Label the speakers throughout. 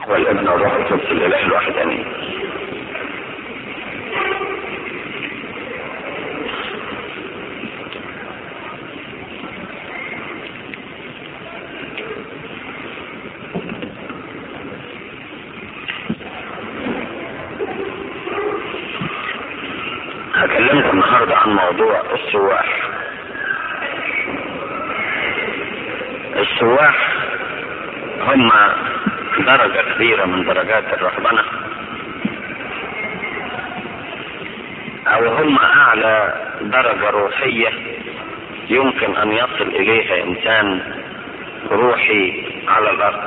Speaker 1: والابن والروح القدس الاله الواحد امين هكلمكم النهارده عن موضوع السواح السواح هم درجة كبيرة من درجات الرهبنة أو هم أعلى درجة روحية يمكن أن يصل إليها إنسان روحي على الأرض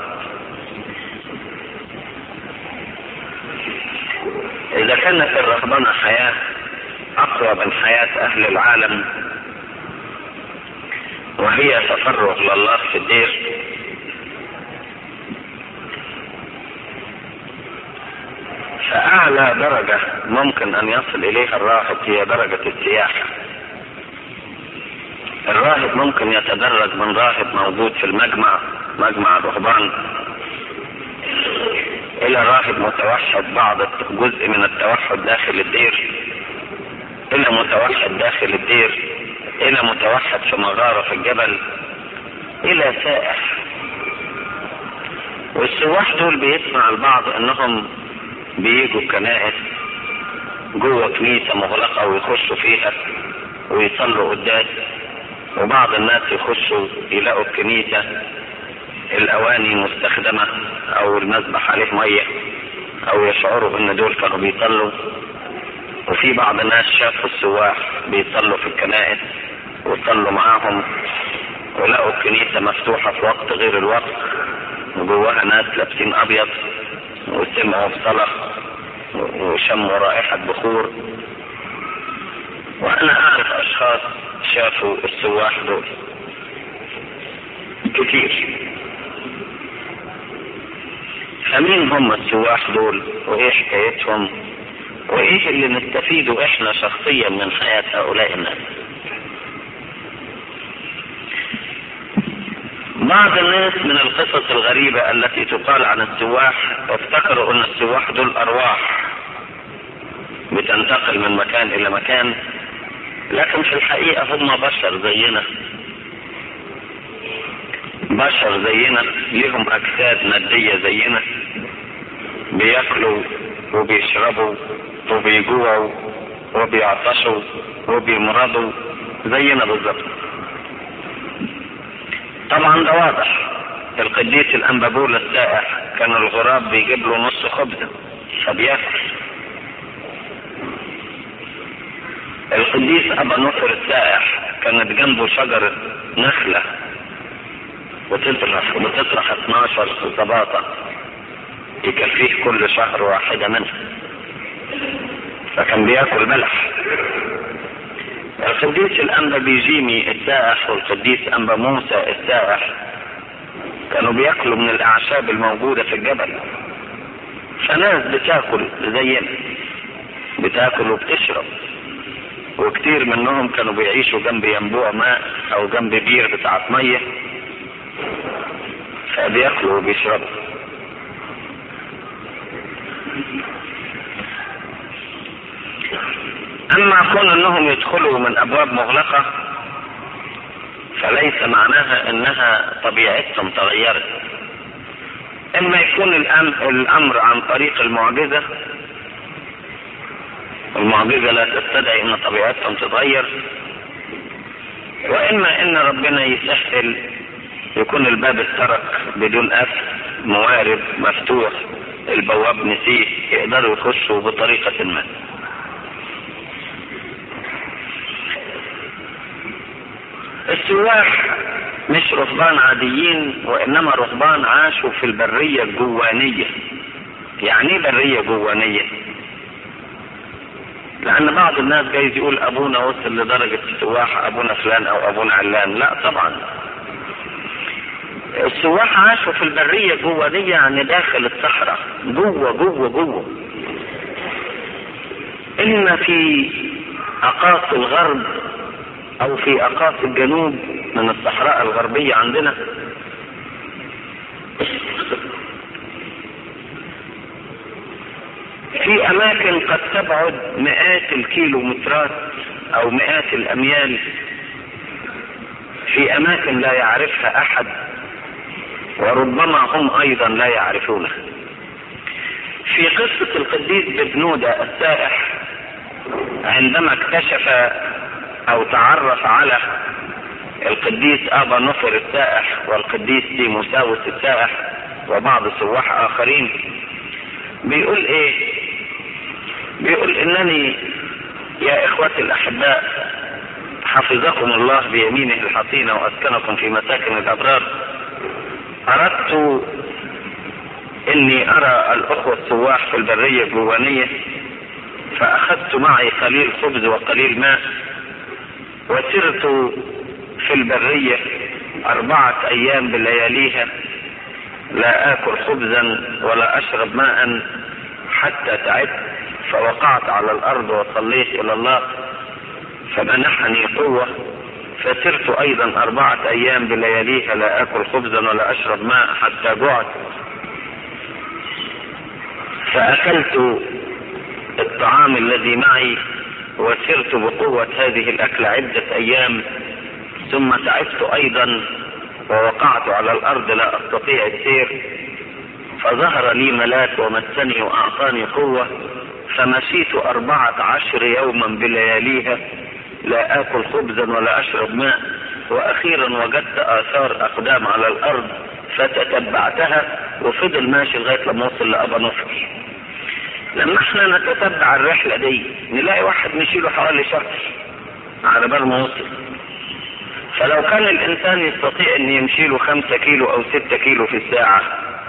Speaker 1: إذا كانت الرهبنة حياة أقوى من حياة أهل العالم وهي تفرغ لله في الدير فأعلى درجة ممكن أن يصل إليها الراهب هي درجة السياحة الراهب ممكن يتدرج من راهب موجود في المجمع مجمع الرهبان إلى راهب متوحد بعض جزء من التوحد داخل الدير إلى متوحد داخل الدير إلى متوحد في مغارة في الجبل إلى سائح والسواح دول بيسمع البعض انهم بيجوا كنائس جوه كنيسة مغلقة ويخشوا فيها ويصلوا قداس وبعض الناس يخشوا يلاقوا الكنيسة الأواني مستخدمة أو المذبح عليه مية أو يشعروا إن دول كانوا بيصلوا وفي بعض الناس شافوا السواح بيصلوا في الكنائس وصلوا معاهم ولقوا الكنيسة مفتوحة في وقت غير الوقت وجواها ناس لابسين أبيض وسمعوا الصلاة وشموا رائحة بخور وأنا أعرف أشخاص شافوا السواح دول كتير فمين هم السواح دول وإيه حكايتهم وإيه اللي نستفيده إحنا شخصيا من حياة هؤلاء الناس بعض الناس من القصص الغريبة التي تقال عن السواح افتكروا ان السواح دول ارواح بتنتقل من مكان الى مكان لكن في الحقيقة هم بشر زينا بشر زينا ليهم اجساد مادية زينا بياكلوا وبيشربوا وبيجوعوا وبيعطشوا وبيمرضوا زينا بالظبط طبعا ده واضح القديس الانبابول السائح كان الغراب بيجيب له نص خبزه فبياكل القديس ابا نصر السائح كانت جنبه شجرة نخلة وتطرح وتطرح 12 صباطة يكفيه كل شهر واحدة منها فكان بياكل ملح القديس الأنبا بيجيمي السائح والقديس أنبا موسى السائح كانوا بياكلوا من الأعشاب الموجودة في الجبل فناس بتاكل زينا بتاكل وبتشرب وكتير منهم كانوا بيعيشوا جنب ينبوع ماء أو جنب بير بتاعت مية فبياكلوا وبيشربوا اما كون انهم يدخلوا من ابواب مغلقة فليس معناها انها طبيعتهم تغيرت اما يكون الامر عن طريق المعجزة المعجزة لا تستدعي ان طبيعتهم تتغير واما ان ربنا يسهل يكون الباب اترك بدون قفل موارب مفتوح البواب نسيه يقدروا يخشوا بطريقة ما السواح مش رهبان عاديين وانما رهبان عاشوا في البرية الجوانية يعني ايه برية جوانية لان بعض الناس جايز يقول ابونا وصل لدرجة السواح ابونا فلان او ابونا علان لا طبعا السواح عاشوا في البرية الجوانية يعني داخل الصحراء جوه جوه جوه إن في أقاصي الغرب أو في أقاصي الجنوب من الصحراء الغربية عندنا في اماكن قد تبعد مئات الكيلومترات او مئات الاميال في اماكن لا يعرفها احد وربما هم ايضا لا يعرفونها في قصة القديس ببنودة السائح عندما اكتشف او تعرف على القديس ابا نصر السائح والقديس تيموساوس السائح وبعض سواح اخرين بيقول ايه بيقول انني يا اخوتي الاحباء حفظكم الله بيمينه الحصينة واسكنكم في مساكن الابرار اردت اني ارى الاخوة السواح في البرية الجوانية فاخذت معي قليل خبز وقليل ماء وسرت في البرية اربعة ايام بلياليها لا اكل خبزا ولا اشرب ماء حتى تعبت فوقعت على الارض وصليت الى الله فمنحني قوة فسرت ايضا اربعة ايام بلياليها لا اكل خبزا ولا اشرب ماء حتى جعت فاكلت الطعام الذي معي وسرت بقوة هذه الاكل عدة ايام ثم تعبت ايضا ووقعت على الارض لا استطيع السير فظهر لي ملاك ومسني واعطاني قوة فمشيت اربعة عشر يوما بلياليها لا اكل خبزا ولا اشرب ماء واخيرا وجدت اثار اقدام على الارض فتتبعتها وفضل ماشي لغاية لما وصل لابا نصر لما احنا نتتبع الرحلة دي نلاقي واحد مشي له حوالي شهر على بال ما وصل فلو كان الانسان يستطيع ان يمشي له خمسة كيلو او ستة كيلو في الساعة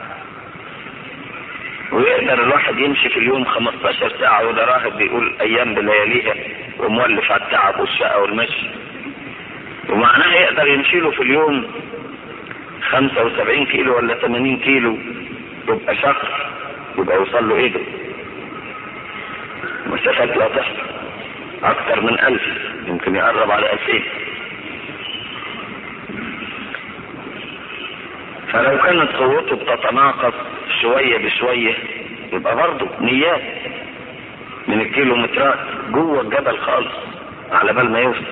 Speaker 1: ويقدر الواحد يمشي في اليوم 15 ساعة وده راهب بيقول ايام بلياليها ومولف على التعب والشقة والمشي ومعناها يقدر يمشي له في اليوم 75 كيلو ولا 80 كيلو يبقى شهر يبقى يوصل له ايه ده مسافات لا تحصل اكتر من الف يمكن يقرب على الفين فلو كانت قوته بتتناقص شوية بشوية يبقى برضه نيات من الكيلومترات جوه الجبل خالص على بال ما يوصل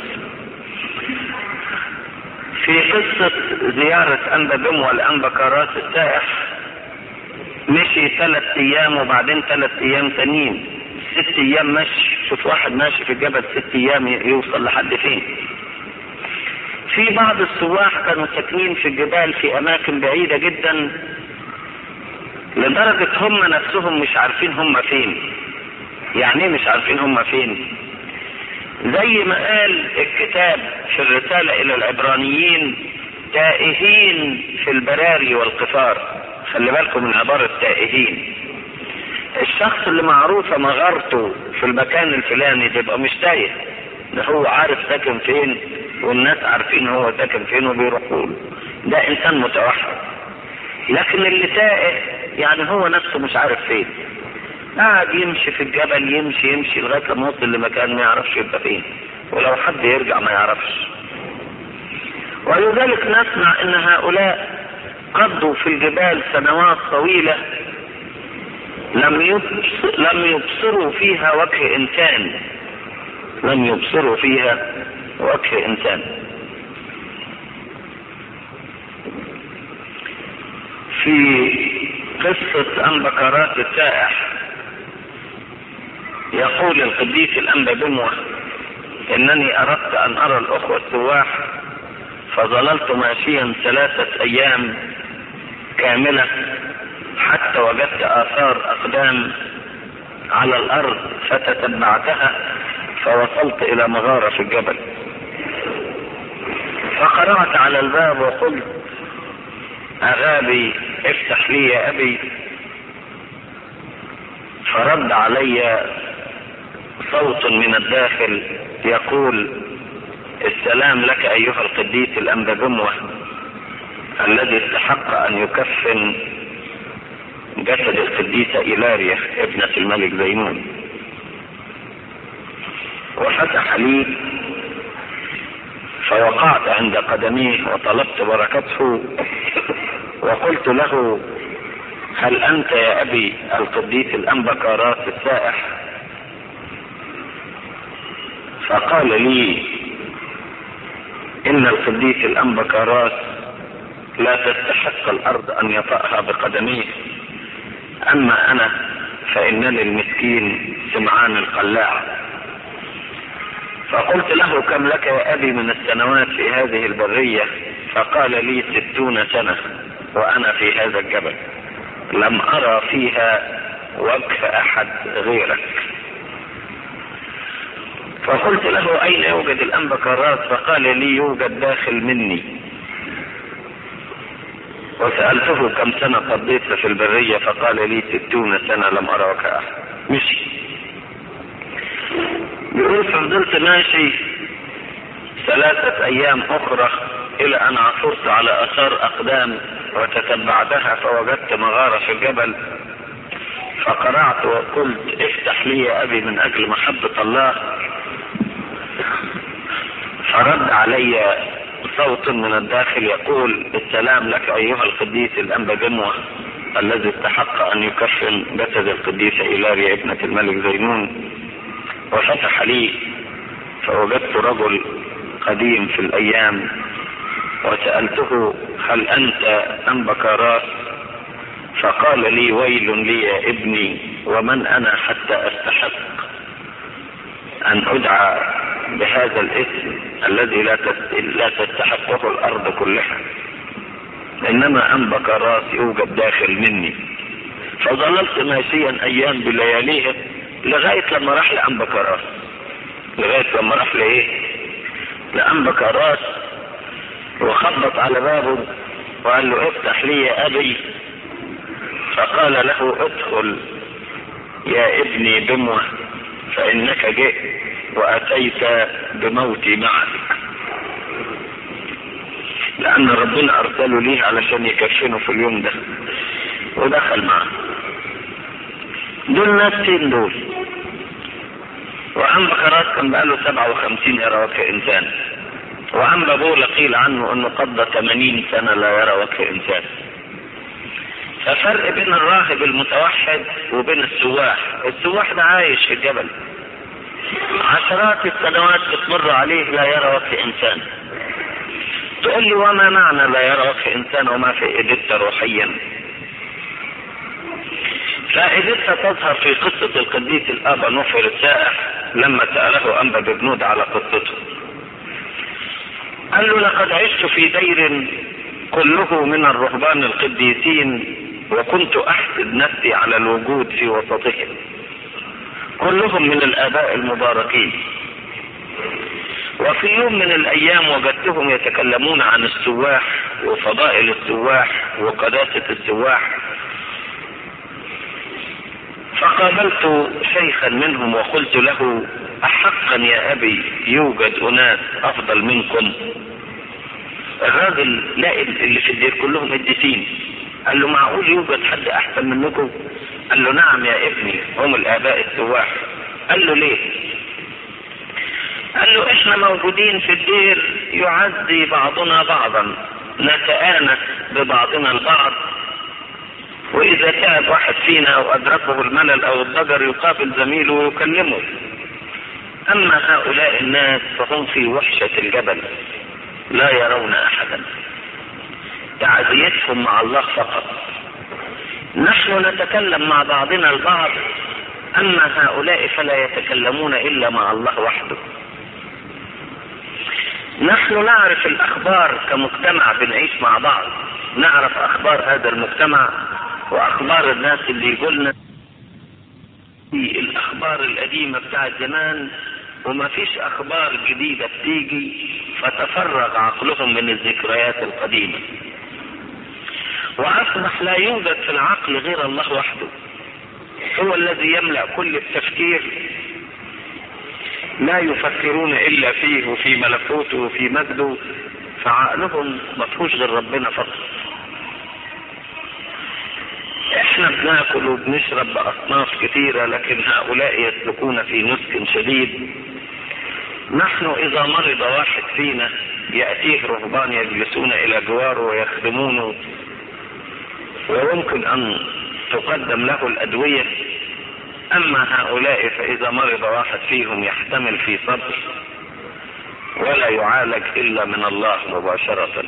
Speaker 1: في قصة زيارة أنبا بموى لأنبا كراس السائح مشي ثلاث أيام وبعدين ثلاث أيام تانيين ست أيام مشي شوف واحد ماشي في الجبل ست أيام يوصل لحد فين في بعض السواح كانوا ساكنين في الجبال في أماكن بعيدة جدا لدرجة هم نفسهم مش عارفين هم فين يعني مش عارفين هم فين زي ما قال الكتاب في الرسالة إلى العبرانيين تائهين في البراري والقفار خلي بالكم من عبارة تائهين الشخص اللي معروفة مغارته في المكان الفلاني تبقى مش تايه ده هو عارف ساكن فين والناس عارفين هو ساكن فين وبيروحوا له ده انسان متوحد لكن اللي تائه يعني هو نفسه مش عارف فين قاعد يمشي في الجبل يمشي يمشي لغايه لما يوصل لمكان ما يعرفش يبقى فين ولو حد يرجع ما يعرفش ولذلك نسمع ان هؤلاء قضوا في الجبال سنوات طويلة لم يبصر لم يبصروا فيها وجه انسان لم يبصروا فيها وجه انسان في قصة أنبكرات السائح يقول القديس الأنبا بموة إنني أردت أن أرى الأخوة السواح فظللت ماشيا ثلاثة أيام كاملة حتى وجدت آثار أقدام على الأرض فتتبعتها فوصلت إلى مغارة في الجبل فقرأت على الباب وقلت أغابي افتح لي يا أبي فرد علي صوت من الداخل يقول السلام لك أيها القديس الأنبجموة الذي استحق أن يكفن جسد القديسة إيلاريا ابنة الملك زينون وفتح لي فوقعت عند قدميه وطلبت بركته وقلت له هل أنت يا أبي القديس الأنبكارات السائح فقال لي إن القديس الأنبكارات لا تستحق الأرض أن يطأها بقدميه أما أنا فإنني المسكين سمعان القلاع فقلت له كم لك يا أبي من السنوات في هذه البرية فقال لي ستون سنة وأنا في هذا الجبل لم أرى فيها وجه أحد غيرك فقلت له أين يوجد الأنبكارات فقال لي يوجد داخل مني وسألته كم سنة قضيت في البرية فقال لي ستون سنة لم أرى وجه أحد مشي بيقول فضلت ماشي ثلاثة أيام أخرى إلى أن عثرت على آثار أقدام وتتبعتها فوجدت مغارة في الجبل فقرعت وقلت افتح لي يا أبي من أجل محبة الله فرد علي صوت من الداخل يقول السلام لك أيها القديس الأنبا جموة الذي استحق أن يكفن جسد القديسة إيلاريا ابنة الملك زينون وفتح لي فوجدت رجل قديم في الأيام وسألته هل أنت أم بكارات فقال لي ويل لي يا ابني ومن أنا حتى أستحق أن أدعى بهذا الاسم الذي لا لا تستحقه الأرض كلها إنما أم بكارات يوجد داخل مني فظللت ماشيا أيام بلياليها لغاية لما راح لأم بكارات لغاية لما راح لإيه لأم بكارات وخبط على بابه وقال له افتح لي يا ابي فقال له ادخل يا ابني بموة فانك جئت واتيت بموتي معك لان ربنا ارسله ليه علشان يكفنه في اليوم ده ودخل معه دول ناس فين دول وعم بكرات كان بقاله 57 يرى كإنسان وعم بابولا قيل عنه انه قضى 80 سنة لا يرى وجه انسان ففرق بين الراهب المتوحد وبين السواح السواح ده عايش في الجبل عشرات السنوات بتمر عليه لا يرى وجه انسان تقول لي وما معنى لا يرى وجه انسان وما في ايديتا روحيا فائدتها تظهر في قصة القديس الأبا نوفر السائح لما سأله أنبا ببنود على قصته قال له لقد عشت في دير كله من الرهبان القديسين وكنت احسد نفسي على الوجود في وسطهم كلهم من الاباء المباركين وفي يوم من الايام وجدتهم يتكلمون عن السواح وفضائل السواح وقداسة السواح فقابلت شيخا منهم وقلت له أحقا يا أبي يوجد أناس أفضل منكم الراجل لا اللي في الدير كلهم قديسين قال له معقول يوجد حد أحسن منكم قال له نعم يا ابني هم الآباء السواح قال له ليه قال له احنا موجودين في الدير يعزي بعضنا بعضا نتآنس ببعضنا البعض واذا تعب واحد فينا او ادركه الملل او الضجر يقابل زميله ويكلمه اما هؤلاء الناس فهم في وحشة الجبل لا يرون احدا تعزيتهم مع الله فقط نحن نتكلم مع بعضنا البعض اما هؤلاء فلا يتكلمون الا مع الله وحده نحن نعرف الاخبار كمجتمع بنعيش مع بعض نعرف اخبار هذا المجتمع واخبار الناس اللي يقولنا في الاخبار القديمه بتاعت زمان وما فيش اخبار جديده بتيجي فتفرغ عقلهم من الذكريات القديمه واصبح لا يوجد في العقل غير الله وحده هو الذي يملا كل التفكير لا يفكرون الا فيه وفي ملكوته وفي مجده فعقلهم ما فيهوش غير ربنا فقط احنا بناكل وبنشرب باصناف كثيرة لكن هؤلاء يسلكون في نسك شديد نحن اذا مرض واحد فينا يأتيه رهبان يجلسون الى جواره ويخدمونه ويمكن ان وتقدم له الأدوية أما هؤلاء فإذا مرض واحد فيهم يحتمل في صبر ولا يعالج إلا من الله مباشرة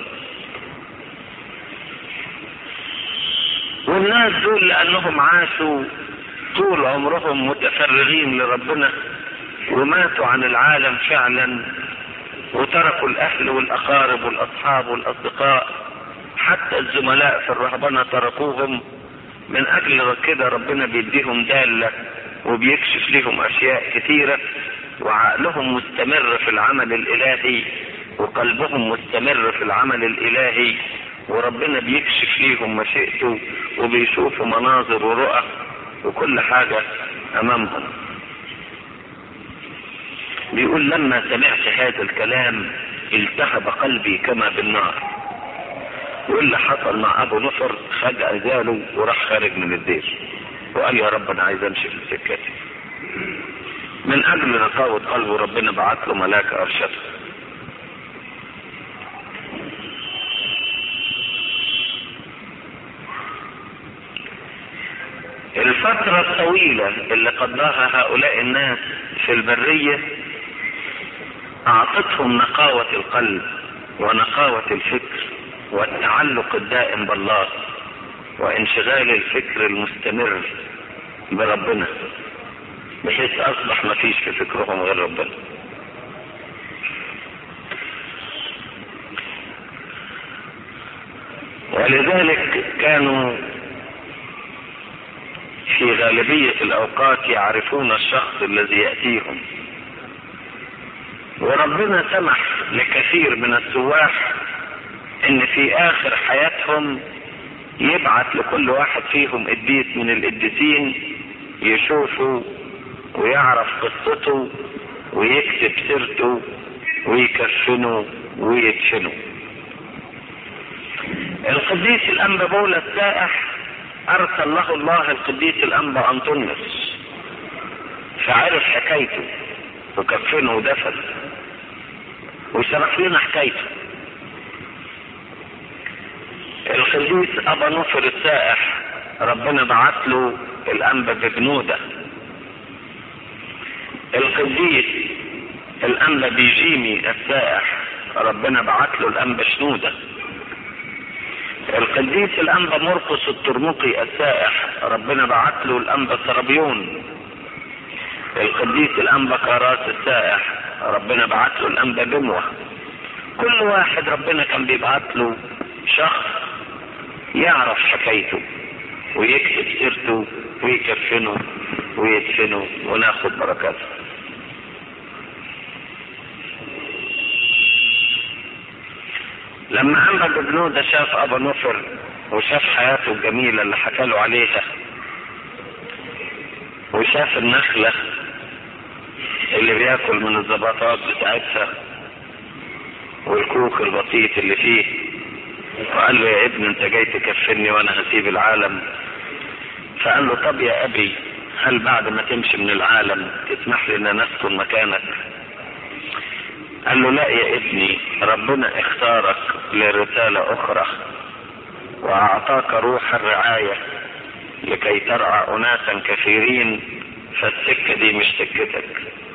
Speaker 1: والناس دول لأنهم عاشوا طول عمرهم متفرغين لربنا وماتوا عن العالم فعلا وتركوا الأهل والأقارب والأصحاب والأصدقاء حتى الزملاء في الرهبنة تركوهم من أجل كده ربنا بيديهم دالة وبيكشف لهم أشياء كثيرة وعقلهم مستمر في العمل الإلهي وقلبهم مستمر في العمل الإلهي وربنا بيكشف ليهم مشيئته وبيشوفوا مناظر ورؤى وكل حاجة أمامهم بيقول لما سمعت هذا الكلام التهب قلبي كما بالنار يقول اللي حصل مع ابو نصر خد عزاله وراح خارج من الدير وقال يا رب انا عايز امشي في سكتي من اجل نقاوة قلبه ربنا بعت له ملاك ارشده الفترة الطويلة اللي قضاها هؤلاء الناس في البرية اعطتهم نقاوة القلب ونقاوة الفكر والتعلق الدائم بالله وانشغال الفكر المستمر بربنا بحيث اصبح ما فيش في فكرهم غير ربنا ولذلك كانوا في غالبية الاوقات يعرفون الشخص الذي يأتيهم وربنا سمح لكثير من السواح ان في اخر حياتهم يبعت لكل واحد فيهم قديس من القديسين يشوفه ويعرف قصته ويكتب سيرته ويكفنه ويدفنه القديس الانبا بولا السائح ارسل له الله القديس الانبا انطونيوس فعرف حكايته وكفنه ودفن وشرح لنا حكايته القديس ابا نصر السائح ربنا بعت له الانبا بجنودة القديس الانبا بيجيمي السائح ربنا بعت له الانبا شنودة القديس الانبا مرقس الترمقي السائح ربنا بعت له الانبا سربيون القديس الانبا كاراس السائح ربنا بعت له الانبا بموه كل واحد ربنا كان بيبعت له شخص يعرف حكايته ويكتب سيرته ويكفنه ويدفنه وناخد بركاته لما أنبا بنودة شاف أبا نصر وشاف حياته الجميلة اللي حكى له عليها وشاف النخلة اللي بياكل من الزباطات بتاعتها والكوك البسيط اللي فيه وقال له يا ابن انت جاي تكفرني وانا هسيب العالم فقال له طب يا ابي هل بعد ما تمشي من العالم تسمح لي ان نسكن مكانك قال له لا يا ابني ربنا اختارك لرسالة اخرى واعطاك روح الرعاية لكي ترعى اناسا كثيرين فالسكة دي مش سكتك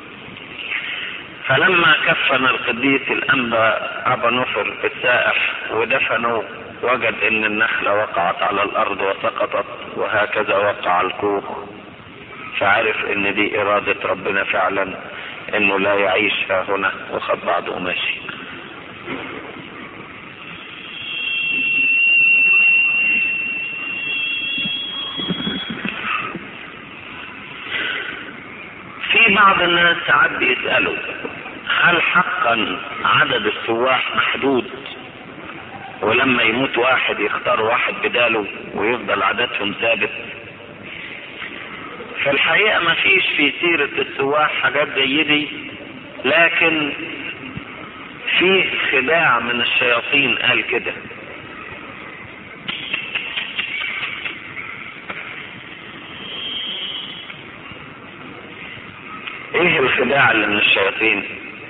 Speaker 1: فلما كفن القديس الانبا ابا نصر السائح ودفنوا وجد ان النخلة وقعت على الارض وسقطت وهكذا وقع الكوخ فعرف ان دي ارادة ربنا فعلا انه لا يعيش ها هنا وخد بعضه وماشي في بعض الناس ساعات بيسألوا هل حقا عدد السواح محدود ولما يموت واحد يختار واحد بداله ويفضل عددهم ثابت في الحقيقة ما فيش في سيرة السواح حاجات زي دي لكن في خداع من الشياطين قال كده ايه الخداع اللي من الشياطين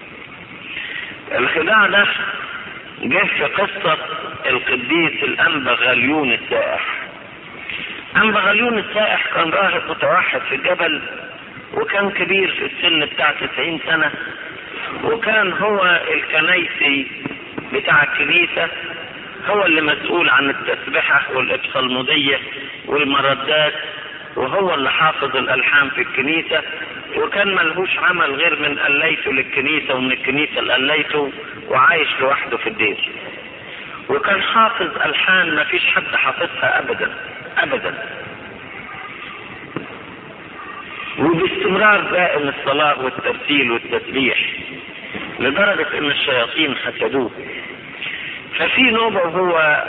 Speaker 1: الخداع ده جه في قصة القديس الأنبا غليون السائح أما غليون السائح كان راهب متوحد في الجبل وكان كبير في السن بتاع 90 سنة وكان هو الكنيسي بتاع الكنيسة هو اللي مسؤول عن التسبحة والإبصالمودية والمردات وهو اللي حافظ الألحان في الكنيسة وكان ملهوش عمل غير من قليته للكنيسة ومن الكنيسة لقليته وعايش لوحده في الدير وكان حافظ ألحان ما فيش حد حافظها أبدا أبدا وباستمرار دائم الصلاة والترتيل والتسبيح لدرجة ان الشياطين حسدوه ففي نوبة وهو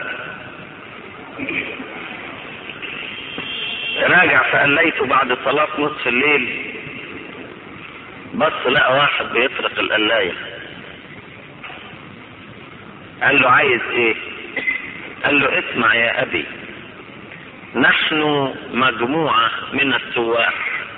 Speaker 1: راجع فقليته بعد صلاة نصف الليل بص لقى واحد بيطرق القلاية قال له عايز ايه قال له اسمع يا ابي نحن مجموعة من السواح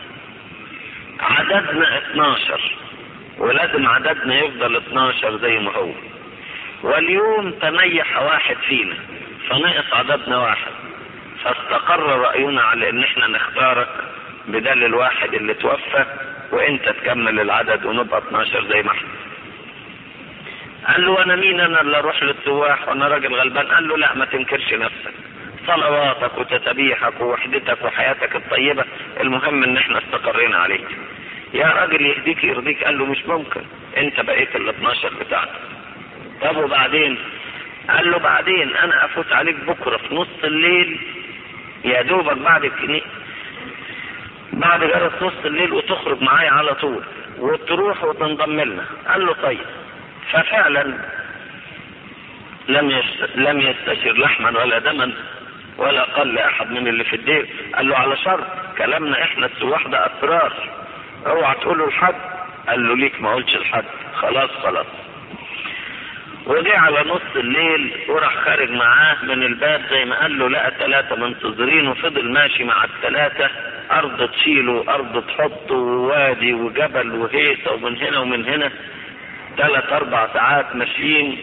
Speaker 1: عددنا 12 ولازم عددنا يفضل 12 زي ما هو واليوم تنيح واحد فينا فنقص عددنا واحد فاستقر رأينا على ان احنا نختارك بدل الواحد اللي توفى وانت تكمل العدد ونبقى 12 زي ما احنا قال له انا مين انا اللي اروح للسواح وانا راجل غلبان قال له لا ما تنكرش نفسك صلواتك وتسابيحك ووحدتك وحياتك الطيبة المهم ان احنا استقرينا عليك يا راجل يهديك يرضيك قال له مش ممكن انت بقيت ال 12 بتاعتك طب وبعدين قال له بعدين انا افوت عليك بكره في نص الليل يا دوبك بعد الكنيسه بعد جرس نص الليل وتخرج معايا على طول وتروح وتنضم لنا قال له طيب ففعلا لم يست... لم يستشر لحما ولا دما ولا قال لاحد من اللي في الدير قال له على شرط كلامنا احنا السواح ده اسرار اوعى تقوله لحد قال له ليك ما قلتش لحد خلاص خلاص وجه على نص الليل وراح خارج معاه من الباب زي ما قال له لقى ثلاثة منتظرين وفضل ماشي مع الثلاثة أرض تشيله أرض تحطه ووادي وجبل وهيصة ومن هنا ومن هنا ثلاث أربع ساعات ماشيين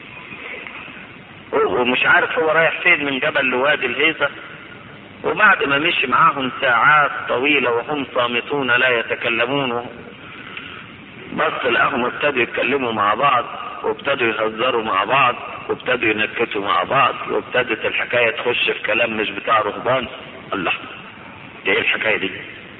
Speaker 1: ومش عارف هو رايح فين من جبل لوادي الهيصة وبعد ما مشي معاهم ساعات طويلة وهم صامتون لا يتكلمون بص لقاهم ابتدوا يتكلموا مع بعض وابتدوا يهزروا مع بعض وابتدوا ينكتوا مع بعض وابتدت الحكاية تخش في كلام مش بتاع رهبان الله دي ايه الحكاية دي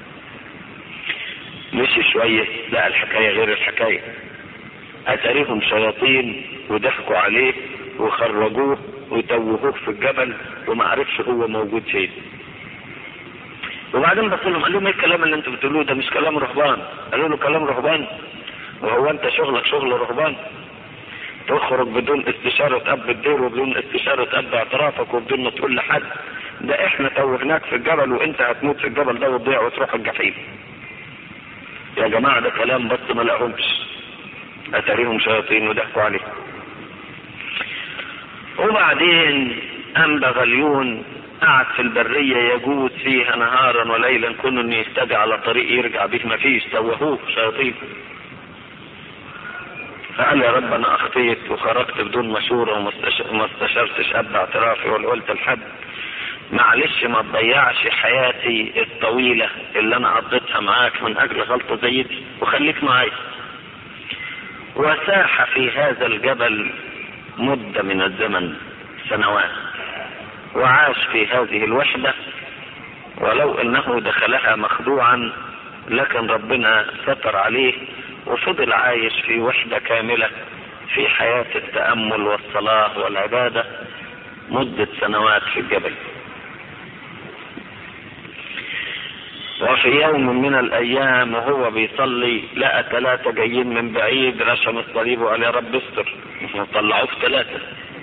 Speaker 1: مشي شوية لا الحكاية غير الحكاية اتاريهم شياطين وضحكوا عليه وخرجوه وتوهوه في الجبل وما عرفش هو موجود فين وبعدين بص لهم قال لهم ايه الكلام اللي انتوا بتقولوه ده مش كلام رهبان قالوا له كلام رهبان وهو انت شغلك شغل رهبان تخرج بدون استشارة اب الدير وبدون استشارة اب اعترافك وبدون ما تقول لحد ده احنا توهناك في الجبل وانت هتموت في الجبل ده وتضيع وتروح الجحيم يا جماعة ده كلام بس ما لقهمش اتاريهم شياطين وضحكوا عليه وبعدين أنبى غليون قعد في البرية يجوز فيها نهارا وليلا كون انه يهتدي على طريق يرجع به ما فيش توهوه شياطين فقال يا رب انا اخطيت وخرجت بدون مشورة وما استشرتش اب اعترافي ولا قلت لحد معلش ما تضيعش حياتي الطويلة اللي انا قضيتها معاك من اجل غلطة زي دي وخليك معايا وساح في هذا الجبل مدة من الزمن سنوات وعاش في هذه الوحدة ولو انه دخلها مخدوعا لكن ربنا ستر عليه وفضل عايش في وحدة كاملة في حياة التأمل والصلاة والعبادة مدة سنوات في الجبل وفي يوم من الايام وهو بيصلي لقى ثلاثة جايين من بعيد رشم الصليب وقال يا رب استر طلعوه في ثلاثة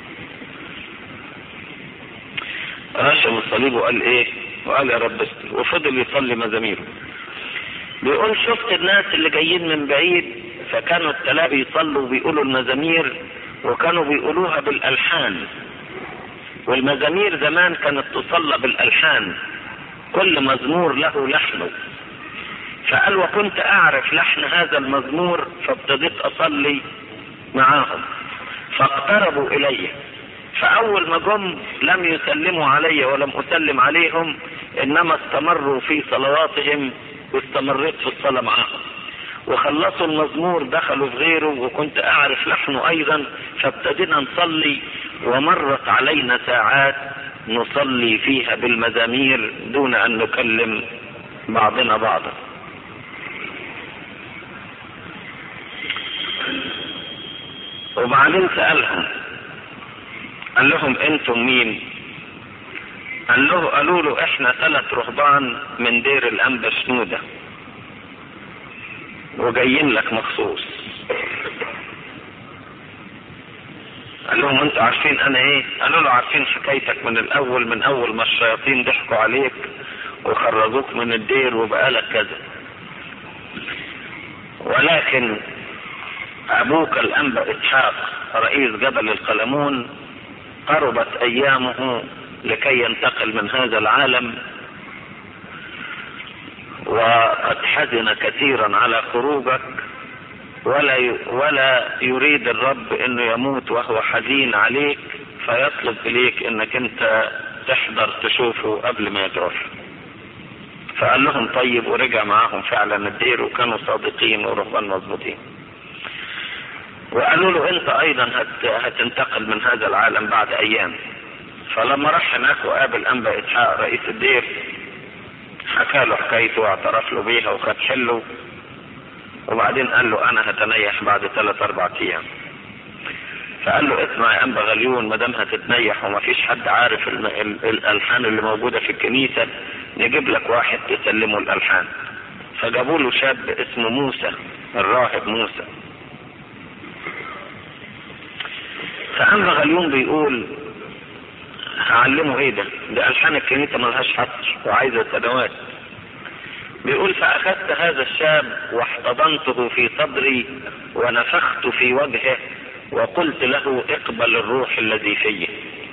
Speaker 1: رشم الصليب وقال ايه وقال يا رب استر وفضل يصلي مزاميره بيقول شفت الناس اللي جايين من بعيد فكانوا الثلاثة بيصلوا وبيقولوا المزامير وكانوا بيقولوها بالالحان والمزامير زمان كانت تصلى بالالحان كل مزمور له لحنه فقال وكنت اعرف لحن هذا المزمور فابتديت اصلي معاهم فاقتربوا الي فاول ما جم لم يسلموا علي ولم اسلم عليهم انما استمروا في صلواتهم واستمريت في الصلاة معهم وخلصوا المزمور دخلوا في غيره وكنت اعرف لحنه ايضا فابتدينا نصلي ومرت علينا ساعات نصلي فيها بالمزامير دون ان نكلم بعضنا بعضا وبعدين سألهم قال لهم انتم مين قال له قالوا له احنا ثلاث رهبان من دير الانبا شنودة وجايين لك مخصوص قال لهم انتوا عارفين انا ايه قالوا له عارفين حكايتك من الاول من اول ما الشياطين ضحكوا عليك وخرجوك من الدير وبقالك كذا ولكن ابوك الانبا اسحاق رئيس جبل القلمون قربت ايامه لكي ينتقل من هذا العالم وقد حزن كثيرا على خروجك ولا ولا يريد الرب انه يموت وهو حزين عليك فيطلب اليك انك انت تحضر تشوفه قبل ما يتوفى فقال لهم طيب ورجع معاهم فعلا الدير وكانوا صادقين ورهبان مظبوطين وقالوا له انت ايضا هت هتنتقل من هذا العالم بعد ايام فلما راح هناك وقابل انبا اسحاق رئيس الدير حكى له حكايته واعترف له بيها وخد حله وبعدين قال له انا هتنيح بعد ثلاث اربع ايام فقال له اسمع يا انبا غليون ما دام هتتنيح وما فيش حد عارف الم... ال... الالحان اللي موجوده في الكنيسه نجيب لك واحد تسلمه الالحان فجابوا له شاب اسمه موسى الراهب موسى فأنبا غليون بيقول هعلمه ايه ده ده ألحان الكنيسة ملهاش حصر وعايزة سنوات بيقول فأخذت هذا الشاب واحتضنته في صدري ونفخت في وجهه وقلت له اقبل الروح الذي فيه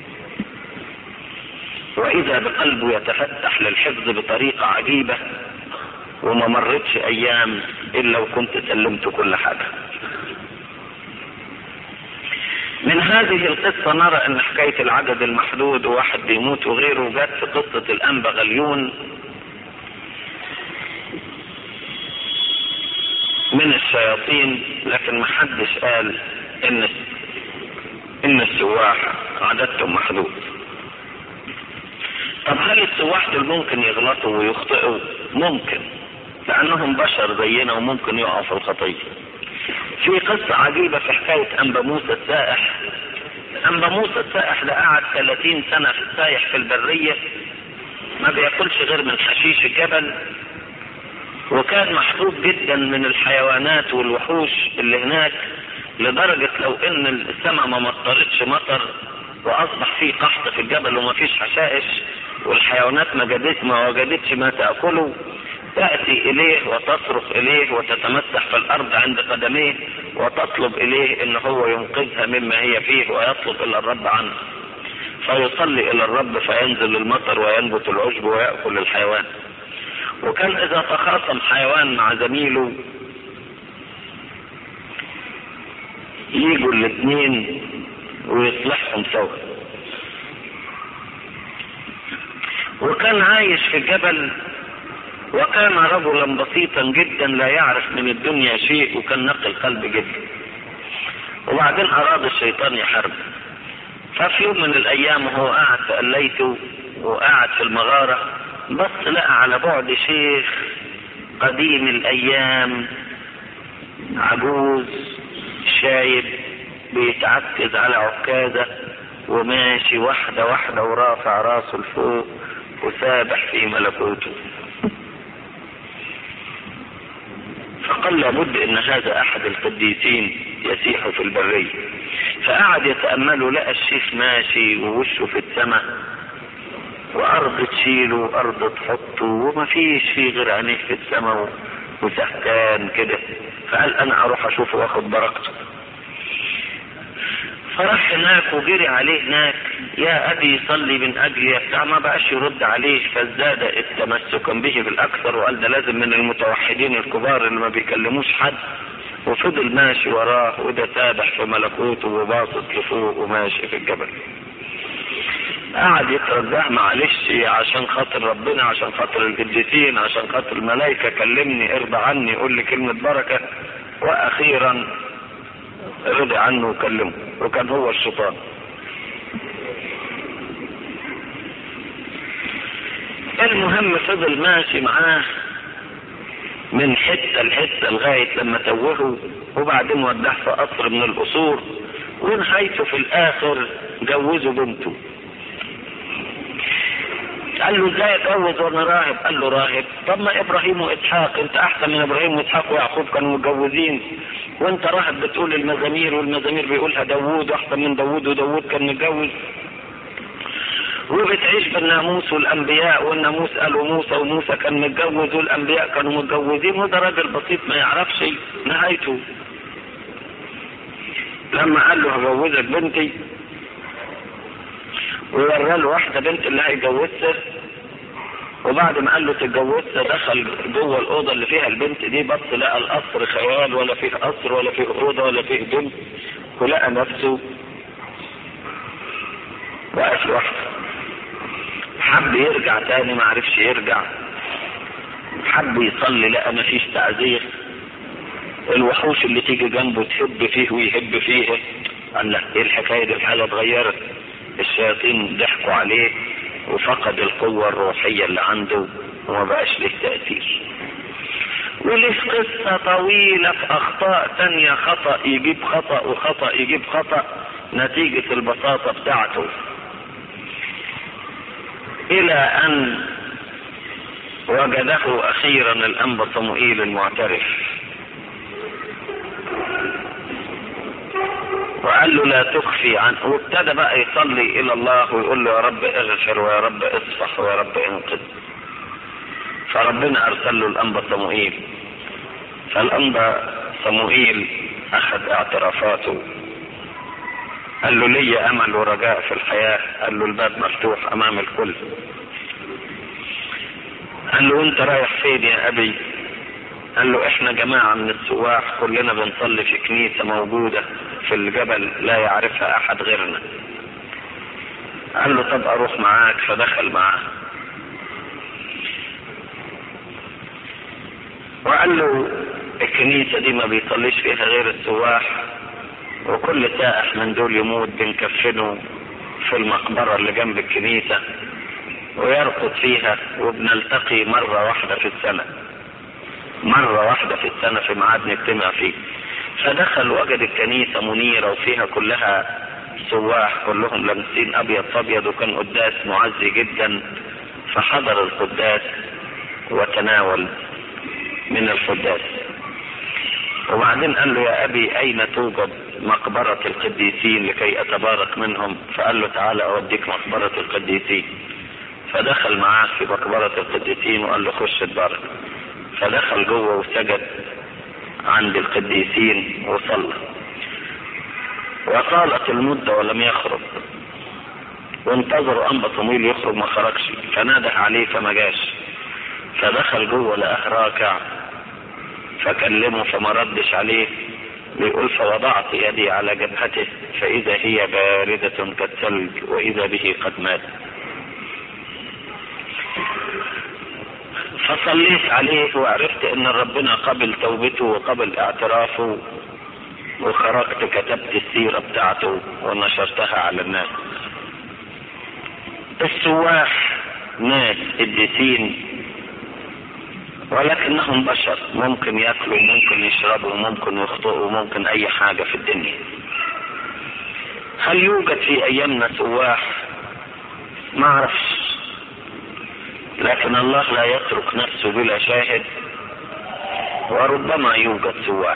Speaker 1: وإذا بقلبه يتفتح للحفظ بطريقة عجيبة وما مرتش أيام إلا وكنت سلمت كل حاجة من هذه القصة نرى ان حكاية العدد المحدود وواحد بيموت وغيره جت في قصة الانبا غليون من الشياطين لكن محدش قال ان ان السواح عددهم محدود طب هل السواح دول ممكن يغلطوا ويخطئوا ممكن لانهم بشر زينا وممكن يقعوا في الخطيه في قصة عجيبة في حكاية أنبا موسى السائح أنبا موسى السائح ده قعد 30 سنة في السايح في البرية ما بياكلش غير من حشيش الجبل وكان محبوب جدا من الحيوانات والوحوش اللي هناك لدرجة لو ان السماء ما مطرتش مطر واصبح في قحط في الجبل وما فيش حشائش والحيوانات ما جدت ما وجدتش ما تأكله تأتي إليه وتصرخ إليه وتتمسح في الأرض عند قدميه وتطلب إليه إن هو ينقذها مما هي فيه ويطلب إلى الرب عنه فيصلي إلى الرب فينزل المطر وينبت العشب ويأكل الحيوان وكان إذا تخاصم حيوان مع زميله يجوا الاثنين ويصلحهم سوا وكان عايش في جبل وكان رجلا بسيطا جدا لا يعرف من الدنيا شيء وكان نقي القلب جدا وبعدين اراد الشيطان يحارب ففي يوم من الايام وهو قاعد في قليته وقاعد في المغارة بص لقى على بعد شيخ قديم الايام عجوز شايب بيتعكز على عكازة وماشي واحدة واحدة ورافع راسه لفوق وسابح في ملكوته فقال لابد ان هذا احد القديسين يسيح في البرية فقعد يتأمله لقى الشيخ ماشي ووشه في السماء وارض تشيله وارض تحطه وما فيش فيه غير عينيه في السماء وسهتان كده فقال انا اروح اشوفه واخد بركته فراح هناك وجري عليه هناك يا ابي صلي من اجلي بتاع ما بقاش يرد عليه فازداد تمسكا به بالاكثر وقال ده لازم من المتوحدين الكبار اللي ما بيكلموش حد وفضل ماشي وراه وده سابح في ملكوته وباصص لفوق وماشي في الجبل قعد يترجاه معلش عشان خاطر ربنا عشان خاطر القديسين عشان خاطر الملائكة كلمني ارضى عني قول لي كلمة بركة واخيرا رضي عنه وكلمه وكان هو الشيطان المهم فضل ماشي معاه من حتة لحتة لغاية لما توهه وبعدين وداه في قصر من القصور ونهايته في الاخر جوزوا بنته قال له ازاي اتجوز وانا راهب قال له راهب طب ما ابراهيم واسحاق انت احسن من ابراهيم واسحاق ويعقوب كانوا متجوزين وانت راهب بتقول المزامير والمزامير بيقولها داوود واحسن من داوود وداوود كان متجوز وبتعيش بالناموس والانبياء والناموس قالوا موسى وموسى كان متجوز والانبياء كانوا متجوزين وده راجل بسيط ما يعرفش نهايته لما قال له هجوزك بنتي وورى له واحده بنت اللي هيجوزها وبعد ما قال له تتجوزها دخل جوه الاوضه اللي فيها البنت دي بص لقى القصر خيال ولا فيه قصر ولا فيه اوضه ولا فيه بنت ولقى نفسه واقف لوحده حب يرجع تاني ما عرفش يرجع حب يصلي لقى ما فيش تعذير الوحوش اللي تيجي جنبه تهب فيه ويهب فيه قال لا ايه الحكايه دي الحاله اتغيرت الشياطين ضحكوا عليه وفقد القوة الروحية اللي عنده وما بقاش له تأثير وليه قصة طويلة في أخطاء تانية خطأ يجيب خطأ وخطأ يجيب خطأ نتيجة البساطة بتاعته إلى أن وجده أخيرا الأنبا صموئيل المعترف وقال له لا تخفي عن وابتدى بقى يصلي الى الله ويقول له يا رب اغفر ويا رب اصفح ويا رب انقذ فربنا ارسل له الانبا صموئيل فالانبا صموئيل اخذ اعترافاته قال له لي امل ورجاء في الحياة قال له الباب مفتوح امام الكل قال له انت رايح فين يا ابي قال له احنا جماعة من السواح كلنا بنصلي في كنيسة موجودة في الجبل لا يعرفها احد غيرنا قال له طب اروح معاك فدخل معاه وقال له الكنيسة دي ما بيصليش فيها غير السواح وكل سائح من دول يموت بنكفنه في المقبرة اللي جنب الكنيسة ويرقد فيها وبنلتقي مرة واحدة في السنة مرة واحدة في السنة في ميعاد نجتمع فيه فدخل وجد الكنيسة منيرة وفيها كلها سواح كلهم لابسين ابيض فابيض وكان قداس معزي جدا فحضر القداس وتناول من القداس وبعدين قال له يا ابي اين توجد مقبرة القديسين لكي اتبارك منهم فقال له تعالى اوديك مقبرة القديسين فدخل معاه في مقبرة القديسين وقال له خش اتبارك فدخل جوه وسجد عند القديسين وصلى وطالت المدة ولم يخرج وانتظروا انبا طويل يخرج ما خرجش فنادى عليه فما جاش فدخل جوه لقاه راكع فكلمه فما ردش عليه بيقول فوضعت يدي على جبهته فإذا هي باردة كالثلج وإذا به قد مات فصليت عليه وعرفت ان ربنا قبل توبته وقبل اعترافه وخرجت كتبت السيرة بتاعته ونشرتها على الناس السواح ناس قديسين ولكنهم بشر ممكن ياكلوا ممكن يشربوا ممكن يخطئوا ممكن اي حاجة في الدنيا هل يوجد في ايامنا سواح ما اعرفش لكن الله لا يترك نفسه بلا شاهد وربما يوجد سواح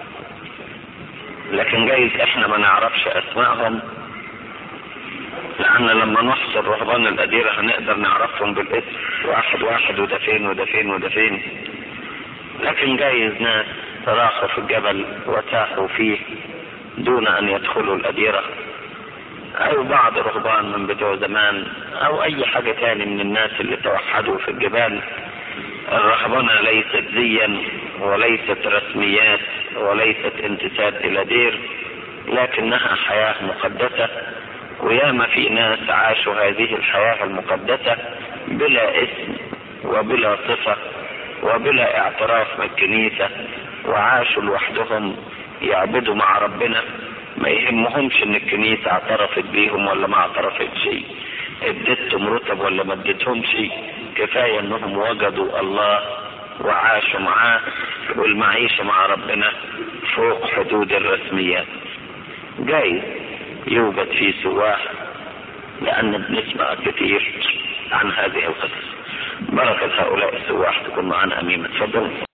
Speaker 1: لكن جايز احنا ما نعرفش اسمائهم لان لما نحصر رهبان الاديرة هنقدر نعرفهم بالاسم واحد واحد وده فين وده فين وده فين لكن جايز ناس راحوا في الجبل وتاهوا فيه دون ان يدخلوا الاديرة او بعض رهبان من بتوع زمان او اي حاجة تاني من الناس اللي توحدوا في الجبال الرهبنة ليست زيا وليست رسميات وليست انتساب الى دير لكنها حياة مقدسة وياما في ناس عاشوا هذه الحياة المقدسة بلا اسم وبلا صفة وبلا اعتراف من الكنيسة وعاشوا لوحدهم يعبدوا مع ربنا ما يهمهمش ان الكنيسة اعترفت بيهم ولا ما اعترفت شيء اديتهم رتب ولا ما اديتهم شيء كفاية انهم وجدوا الله وعاشوا معاه والمعيشة مع ربنا فوق حدود الرسميات جايز يوجد في سواح لأن بنسمع كثير عن هذه القصص بركة هؤلاء السواح تكون معنا أمين تفضل